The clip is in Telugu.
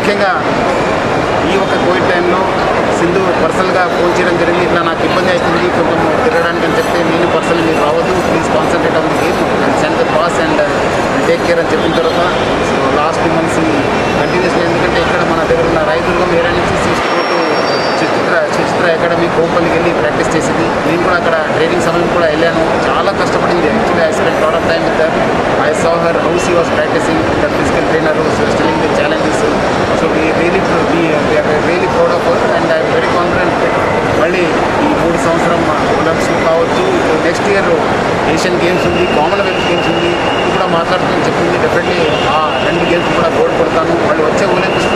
ముఖ్యంగా ఈ ఒక కోవిడ్ టైంలో సింధు పర్సనల్గా ఫోన్ చేయడం జరిగింది ఇట్లా నాకు ఇబ్బంది అవుతుంది కొంచెం తిరగడానికి అని చెప్తే నేను పర్సనల్ మీరు రావద్దు please concentrate on game and send the pass and take care అని చెప్పిన తర్వాత సో లాస్ట్ టూ మంత్స్ కంటిన్యూస్గా ఎందుకంటే ఇక్కడ మన దగ్గర ఉన్న రైతులుగా వేరే నుంచి తీసుకుంటూ చిత్ర చిత్ర అకాడమీ కోపల్లికి వెళ్ళి ప్రాక్టీస్ చేసింది నేను కూడా అక్కడ ట్రైనింగ్ సమయం కూడా వెళ్ళాను చాలా కష్టపడింది actually I spend lot of time with her I saw her house he was practising the physical trainer stilling the challenges so we really really proud of her and I very confident మళ్ళీ ఈ మూడు సంవత్సరం ఒలింపిక్స్ కావచ్చు నెక్స్ట్ ఇయర్ ఏషియన్ గేమ్స్ ఉంది కామన్వెల్త్ గేమ్స్ ఉంది ఇది కూడా మాట్లాడుతూ చెప్పింది డెఫినెట్లీ ఆ రెండు గేమ్స్ కూడా గోల్డ్ కొడతాను మళ్ళీ వచ్చే ఒలింపిక్స్